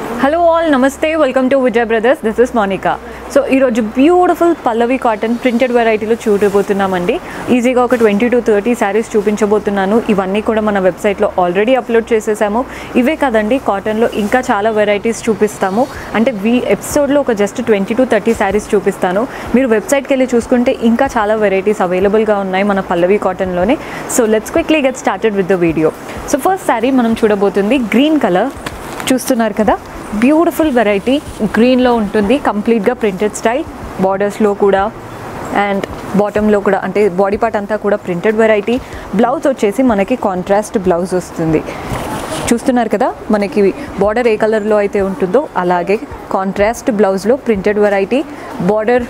hello all నమస్తే welcome to Vijay brothers this is Monica so ఈరోజు beautiful Pallavi cotton printed వెరైటీలో చూడబోతున్నామండి ఈజీగా ఒక ట్వంటీ టు థర్టీ శారీస్ చూపించబోతున్నాను ఇవన్నీ కూడా మన వెబ్సైట్లో ఆల్రెడీ అప్లోడ్ చేసేసాము ఇవే కదండి కాటన్లో ఇంకా చాలా వెరైటీస్ చూపిస్తాము అంటే వీ ఎపిసోడ్లో ఒక just twenty to thirty saris చూపిస్తాను మీరు వెబ్సైట్కి వెళ్ళి చూసుకుంటే ఇంకా చాలా వెరైటీస్ అవైలబుల్గా ఉన్నాయి మన పల్లవి కాటన్లోనే so let's quickly get started with the video so first sari మనం చూడబోతుంది గ్రీన్ కలర్ చూస్తున్నారు కదా బ్యూటిఫుల్ వెరైటీ గ్రీన్లో ఉంటుంది కంప్లీట్గా ప్రింటెడ్ స్టైల్ బార్డర్స్లో కూడా అండ్ బాటంలో కూడా అంటే బాడీ పార్ట్ అంతా కూడా ప్రింటెడ్ వెరైటీ బ్లౌజ్ వచ్చేసి మనకి కాంట్రాస్ట్ బ్లౌజ్ వస్తుంది చూస్తున్నారు కదా మనకి బార్డర్ ఏ కలర్లో అయితే ఉంటుందో అలాగే కాంట్రాస్ట్ బ్లౌజ్లో ప్రింటెడ్ వెరైటీ బార్డర్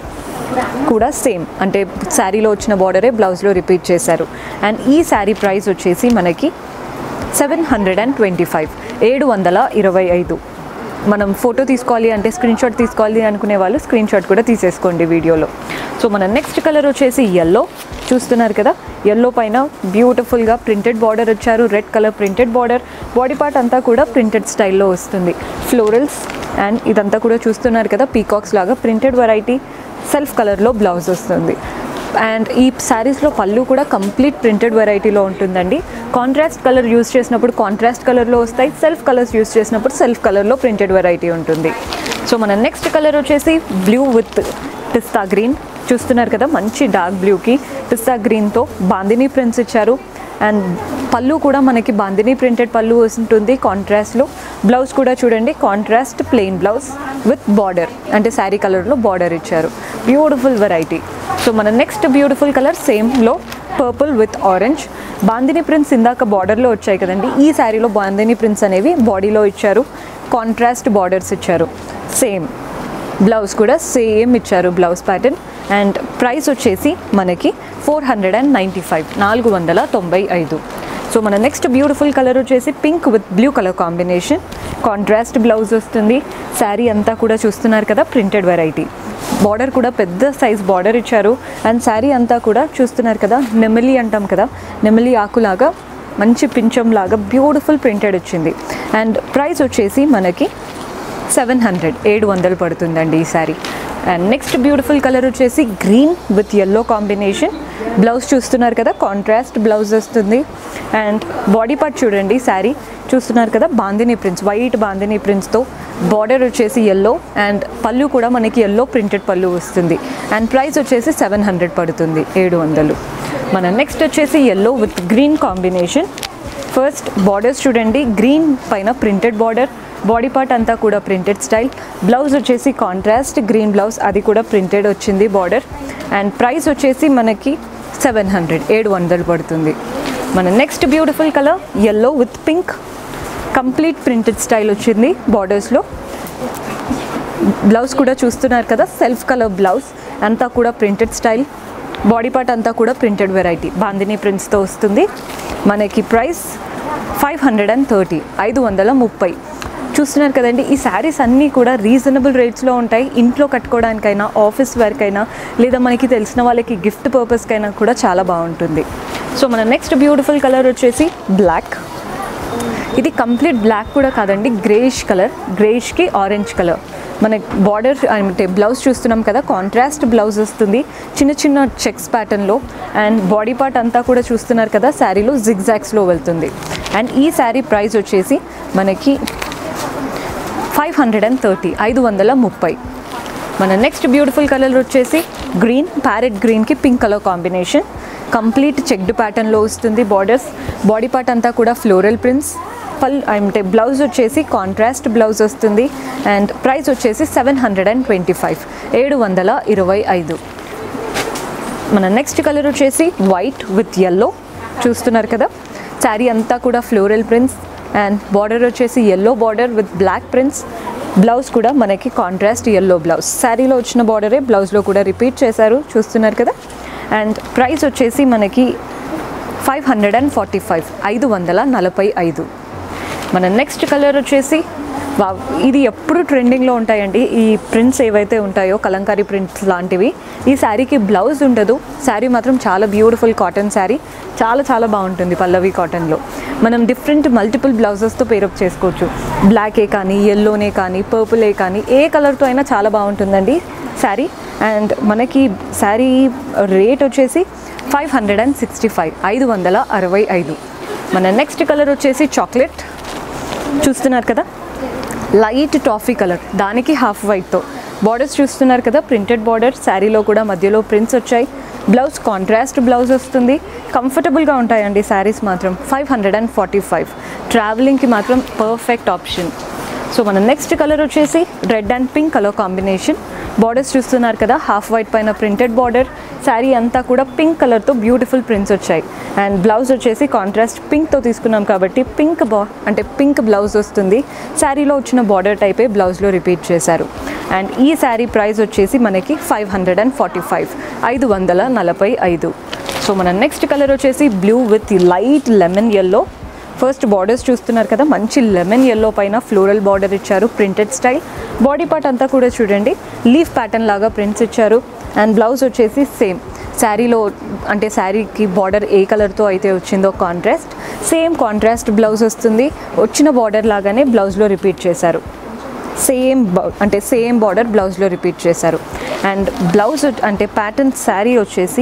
కూడా సేమ్ అంటే శారీలో వచ్చిన బార్డరే బ్లౌజ్లో రిపీట్ చేశారు అండ్ ఈ శారీ ప్రైస్ వచ్చేసి మనకి seven hundred and twenty five ఏడు వందల ఇరవై ఐదు మనం ఫోటో తీసుకోవాలి అంటే స్క్రీన్ షాట్ తీసుకోవాలి అనుకునే వాళ్ళు స్క్రీన్ షాట్ కూడా తీసేసుకోండి వీడియోలో సో మన నెక్స్ట్ కలర్ వచ్చేసి ఎల్లో చూస్తున్నారు కదా ఎల్లో పైన బ్యూటిఫుల్గా ప్రింటెడ్ బార్డర్ వచ్చారు red colour printed border body part అంతా కూడా ప్రింటెడ్ స్టైల్లో వస్తుంది ఫ్లోరల్స్ అండ్ ఇదంతా కూడా చూస్తున్నారు కదా పీకాక్స్ లాగా ప్రింటెడ్ వెరైటీ సెల్ఫ్ కలర్లో బ్లౌజ్ వస్తుంది అండ్ ఈ శారీస్లో పళ్ళు కూడా కంప్లీట్ ప్రింటెడ్ వెరైటీలో ఉంటుందండి కాంట్రాస్ట్ కలర్ యూస్ చేసినప్పుడు కాంట్రాస్ట్ కలర్లో వస్తాయి సెల్ఫ్ కలర్స్ యూస్ చేసినప్పుడు సెల్ఫ్ కలర్లో ప్రింటెడ్ వెరైటీ ఉంటుంది సో మన నెక్స్ట్ కలర్ వచ్చేసి బ్లూ విత్ పిస్తా గ్రీన్ చూస్తున్నారు కదా మంచి డార్క్ బ్లూకి పిస్తా గ్రీన్తో బాందిని ప్రింట్స్ ఇచ్చారు అండ్ పళ్ళు కూడా మనకి బాందిని ప్రింటెడ్ పళ్ళు ఉంటుంది కాంట్రాస్ట్లో బ్లౌజ్ కూడా చూడండి contrast plain blouse with border అంటే శారీ కలర్లో బార్డర్ ఇచ్చారు బ్యూటిఫుల్ వెరైటీ సో మన నెక్స్ట్ బ్యూటిఫుల్ కలర్ సేమ్లో purple with orange bandhani prints ఇందాక బార్డర్లో వచ్చాయి కదండి ఈ శారీలో బాందిని ప్రింట్స్ అనేవి బాడీలో ఇచ్చారు కాంట్రాస్ట్ బార్డర్స్ ఇచ్చారు సేమ్ బ్లౌజ్ కూడా సేమ్ ఇచ్చారు బ్లౌజ్ ప్యాటర్న్ అండ్ ప్రైస్ వచ్చేసి మనకి four hundred and ninety five నాలుగు వందల తొంభై ఐదు సో మన నెక్స్ట్ బ్యూటిఫుల్ కలర్ వచ్చేసి pink with blue colour combination contrast blouse వస్తుంది శారీ అంతా కూడా చూస్తున్నారు కదా ప్రింటెడ్ వెరైటీ బార్డర్ కూడా పెద్ద సైజ్ బార్డర్ ఇచ్చారు అండ్ శారీ అంతా కూడా చూస్తున్నారు కదా నెమలి అంటాం కదా నెమలి ఆకులాగా మంచి పించం లాగా బ్యూటిఫుల్ ప్రింటెడ్ వచ్చింది అండ్ ప్రైస్ వచ్చేసి మనకి సెవెన్ హండ్రెడ్ ఏడు వందలు పడుతుందండి ఈ sari and next beautiful colour వచ్చేసి green with yellow combination blouse చూస్తున్నారు కదా కాంట్రాస్ట్ బ్లౌజ్ వస్తుంది అండ్ బాడీ పార్ట్ చూడండి శారీ చూస్తున్నారు కదా బాందిని ప్రింట్స్ వైట్ బాందిని ప్రింట్స్తో బార్డర్ వచ్చేసి ఎల్లో అండ్ పళ్ళు కూడా మనకి ఎల్లో ప్రింటెడ్ పళ్ళు వస్తుంది అండ్ ప్రైస్ వచ్చేసి సెవెన్ హండ్రెడ్ పడుతుంది ఏడు వందలు మన నెక్స్ట్ వచ్చేసి yellow with green combination first borders చూడండి గ్రీన్ పైన ప్రింటెడ్ బార్డర్ బాడీ పార్ట్ అంతా కూడా ప్రింటెడ్ స్టైల్ బ్లౌజ్ వచ్చేసి కాంట్రాస్ట్ గ్రీన్ బ్లౌజ్ అది కూడా ప్రింటెడ్ వచ్చింది బార్డర్ అండ్ ప్రైస్ వచ్చేసి మనకి సెవెన్ హండ్రెడ్ ఏడు వందలు పడుతుంది మన next beautiful colour yellow with pink complete printed style వచ్చింది బార్డర్స్లో బ్లౌజ్ కూడా చూస్తున్నారు కదా సెల్ఫ్ కలర్ బ్లౌజ్ అంతా కూడా ప్రింటెడ్ స్టైల్ బాడీ పార్ట్ అంతా కూడా ప్రింటెడ్ వెరైటీ బాందిని ప్రింట్స్తో వస్తుంది మనకి price five hundred and thirty ఐదు వందల ముప్పై చూస్తున్నారు కదండి ఈ శారీస్ అన్నీ కూడా రీజనబుల్ రేట్స్లో ఉంటాయి ఇంట్లో కట్టుకోవడానికైనా ఆఫీస్ వర్క్ లేదా మనకి తెలిసిన వాళ్ళకి గిఫ్ట్ పర్పస్కైనా కూడా చాలా బాగుంటుంది సో మన నెక్స్ట్ బ్యూటిఫుల్ కలర్ వచ్చేసి బ్లాక్ ఇది కంప్లీట్ బ్లాక్ కూడా కాదండి గ్రేష్ కలర్ గ్రేష్కి ఆరెంజ్ కలర్ మన బార్డర్ అంటే బ్లౌజ్ చూస్తున్నాం కదా కాంట్రాస్ట్ బ్లౌజ్ వస్తుంది చిన్న చిన్న చెక్స్ ప్యాటర్న్లో అండ్ బాడీ పార్ట్ అంతా కూడా చూస్తున్నారు కదా శారీలో జిగ్జాక్స్లో వెళ్తుంది అండ్ ఈ శారీ ప్రైస్ వచ్చేసి మనకి ఫైవ్ హండ్రెడ్ అండ్ థర్టీ ఐదు వందల ముప్పై మన నెక్స్ట్ బ్యూటిఫుల్ కలర్ వచ్చేసి గ్రీన్ ప్యారెట్ గ్రీన్కి pink colour combination complete checked ప్యాటర్న్లో వస్తుంది బార్డర్స్ బాడీ పార్ట్ అంతా కూడా ఫ్లోరల్ ప్రింట్స్ పల్ అంటే బ్లౌజ్ వచ్చేసి కాంట్రాస్ట్ బ్లౌజ్ వస్తుంది అండ్ ప్రైస్ వచ్చేసి seven hundred and twenty five ఏడు వందల ఇరవై ఐదు మన నెక్స్ట్ కలర్ వచ్చేసి వైట్ విత్ ఎల్లో చూస్తున్నారు కదా శారీ అంతా కూడా ఫ్లోరల్ ప్రింట్స్ అండ్ బార్డర్ వచ్చేసి yellow border with black prints blouse కూడా మనకి కాంట్రాస్ట్ ఎల్లో బ్లౌజ్ శారీలో వచ్చిన బార్డరే బ్లౌజ్లో కూడా రిపీట్ చేశారు చూస్తున్నారు కదా అండ్ ప్రైస్ వచ్చేసి మనకి five hundred and forty five ఐదు వందల నలభై ఐదు మన నెక్స్ట్ కలర్ వచ్చేసి వావ్ ఇది ఎప్పుడు ట్రెండింగ్లో ఉంటాయండి ఈ ప్రింట్స్ ఏవైతే ఉంటాయో కలంకారీ ప్రింట్స్ లాంటివి ఈ శారీకి బ్లౌజ్ ఉండదు శారీ మాత్రం చాలా బ్యూటిఫుల్ కాటన్ శారీ చాలా చాలా బాగుంటుంది పల్లవి కాటన్లో మనం డిఫరెంట్ మల్టిపుల్ బ్లౌజెస్తో పేరప్ చేసుకోవచ్చు బ్లాకే కానీ ఎల్లోనే కానీ పర్పులే కానీ ఏ కలర్తో అయినా చాలా బాగుంటుందండి శారీ అండ్ మనకి శారీ రేట్ వచ్చేసి five hundred and sixty five ఐదు వందల అరవై ఐదు మన నెక్స్ట్ కలర్ వచ్చేసి చాక్లెట్ చూస్తున్నారు కదా లైట్ టాఫీ కలర్ దానికి హాఫ్ వైట్తో బార్డర్స్ చూస్తున్నారు కదా ప్రింటెడ్ బార్డర్ శారీలో కూడా మధ్యలో ప్రింట్స్ వచ్చాయి బ్లౌజ్ కాంట్రాస్ట్ బ్లౌజ్ వస్తుంది కంఫర్టబుల్గా ఉంటాయండి శారీస్ మాత్రం five hundred and forty five ట్రావెలింగ్కి మాత్రం పర్ఫెక్ట్ ఆప్షన్ సో మన నెక్స్ట్ కలర్ వచ్చేసి red and pink colour combination borders చూస్తున్నారు కదా హాఫ్ వైట్ పైన ప్రింటెడ్ బార్డర్ శారీ అంతా కూడా పింక్ కలర్తో బ్యూటిఫుల్ ప్రింట్స్ వచ్చాయి అండ్ బ్లౌజ్ వచ్చేసి కాంట్రాస్ట్ పింక్తో తీసుకున్నాం కాబట్టి పింక్ బా అంటే పింక్ బ్లౌజ్ వస్తుంది శారీలో వచ్చిన బార్డర్ టైపే బ్లౌజ్లో రిపీట్ చేశారు అండ్ ఈ శారీ ప్రైస్ వచ్చేసి మనకి five hundred and forty five ఐదు వందల నలభై ఐదు సో మన నెక్స్ట్ కలర్ వచ్చేసి blue with light lemon yellow first borders చూస్తున్నారు కదా మంచి లెమన్ ఎల్లో పైన ఫ్లోరల్ బార్డర్ ఇచ్చారు ప్రింటెడ్ స్టైల్ బాడీ పార్ట్ అంతా కూడా చూడండి లీఫ్ ప్యాటర్న్ లాగా ప్రింట్స్ ఇచ్చారు అండ్ బ్లౌజ్ వచ్చేసి సేమ్ శారీలో అంటే శారీకి బార్డర్ ఏ కలర్తో అయితే వచ్చిందో కాంట్రాస్ట్ సేమ్ కాంట్రాస్ట్ బ్లౌజ్ వస్తుంది వచ్చిన బార్డర్ లాగానే బ్లౌజ్లో రిపీట్ చేశారు సేమ్ అంటే సేమ్ బార్డర్ బ్లౌజ్లో రిపీట్ చేశారు అండ్ బ్లౌజ్ అంటే ప్యాటర్న్ శారీ వచ్చేసి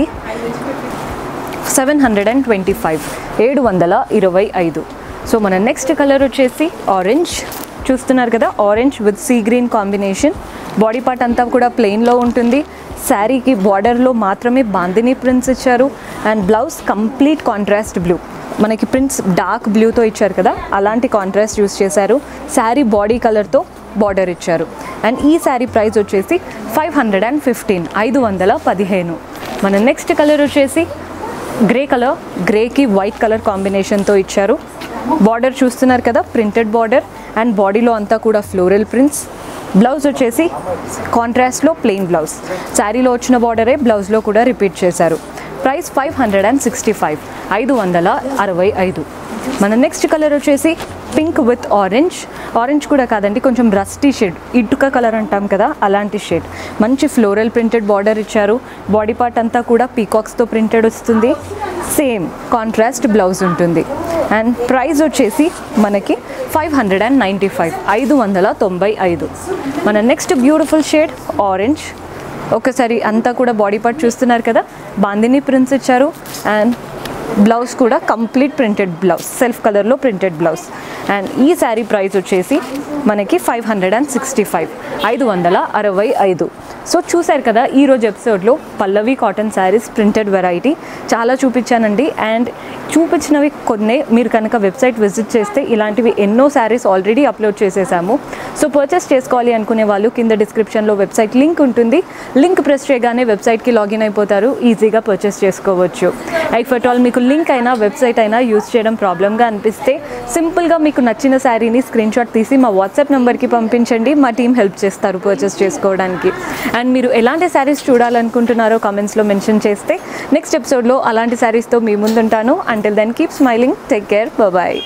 seven hundred and twenty five ఏడు వందల ఇరవై ఐదు సో మన నెక్స్ట్ కలర్ వచ్చేసి ఆరెంజ్ చూస్తున్నారు కదా orange with sea green combination body part అంతా కూడా ప్లెయిన్లో ఉంటుంది శారీకి బార్డర్లో మాత్రమే బాందిని ప్రింట్స్ ఇచ్చారు and blouse complete contrast blue మనకి ప్రింట్స్ డార్క్ బ్లూతో ఇచ్చారు కదా అలాంటి కాంట్రాస్ట్ యూస్ చేశారు శారీ బాడీ కలర్తో బార్డర్ ఇచ్చారు అండ్ ఈ శారీ ప్రైస్ వచ్చేసి ఫైవ్ హండ్రెడ్ అండ్ ఫిఫ్టీన్ ఐదు వందల పదిహేను మన నెక్స్ట్ కలర్ వచ్చేసి గ్రే కలర్ గ్రేకి వైట్ కలర్ కాంబినేషన్తో ఇచ్చారు బార్డర్ చూస్తున్నారు కదా ప్రింటెడ్ బార్డర్ అండ్ బాడీలో అంతా కూడా ఫ్లోరల్ ప్రింట్స్ బ్లౌజ్ వచ్చేసి కాంట్రాస్ట్లో ప్లెయిన్ బ్లౌజ్ శారీలో వచ్చిన బార్డరే బ్లౌజ్లో కూడా రిపీట్ చేశారు price five hundred and sixty five ఐదు వందల అరవై ఐదు మన నెక్స్ట్ కలర్ వచ్చేసి పింక్ విత్ ఆరెంజ్ ఆరెంజ్ కూడా కాదండి కొంచెం రస్టీ షేడ్ ఇటుక కలర్ అంటాం కదా అలాంటి షేడ్ మంచి ఫ్లోరల్ ప్రింటెడ్ బార్డర్ ఇచ్చారు బాడీ పార్ట్ అంతా కూడా పీకాక్స్తో ప్రింటెడ్ వస్తుంది సేమ్ కాంట్రాస్ట్ బ్లౌజ్ ఉంటుంది అండ్ ప్రైస్ వచ్చేసి మనకి five hundred and ninety five ఐదు వందల తొంభై ఐదు మన నెక్స్ట్ బ్యూటిఫుల్ షేడ్ ఆరెంజ్ ఒకసారి అంతా కూడా బాడీ పార్ట్ చూస్తున్నారు కదా బాందిని ప్రింట్స్ ఇచ్చారు అండ్ బ్లౌజ్ కూడా కంప్లీట్ ప్రింటెడ్ బ్లౌజ్ సెల్ఫ్ కలర్లో ప్రింటెడ్ బ్లౌజ్ అండ్ ఈ శారీ ప్రైస్ వచ్చేసి మనకి five hundred and sixty five ఐదు వందల అరవై ఐదు సో చూశారు కదా ఈరోజు ఎపిసోడ్లో Pallavi cotton saris printed variety చాలా చూపించానండి అండ్ చూపించినవి కొన్ని మీరు కనుక వెబ్సైట్ విజిట్ చేస్తే ఇలాంటివి ఎన్నో శారీస్ ఆల్రెడీ అప్లోడ్ చేసేసాము సో పర్చేస్ చేసుకోవాలి అనుకునే వాళ్ళు కింద డిస్క్రిప్షన్లో వెబ్సైట్ లింక్ ఉంటుంది లింక్ ప్రెస్ చేయగానే వెబ్సైట్కి లాగిన్ అయిపోతారు ఈజీగా పర్చేస్ చేసుకోవచ్చు ఐఫ్ అట్ ఆల్ మీకు లింక్ అయినా వెబ్సైట్ అయినా యూస్ చేయడం ప్రాబ్లమ్గా అనిపిస్తే సింపుల్గా మీకు నచ్చిన శారీని స్క్రీన్ షాట్ తీసి మా వాట్సాప్ నెంబర్కి పంపించండి మా టీం హెల్ప్ చేస్తారు పర్చేస్ చేసుకోవడానికి అండ్ మీరు ఎలాంటి శారీస్ చూడాలనుకుంటున్నారో కామెంట్స్లో మెన్షన్ చేస్తే నెక్స్ట్ ఎపిసోడ్లో అలాంటి శారీస్తో మీ ముందుంటాను until then keep smiling take care bye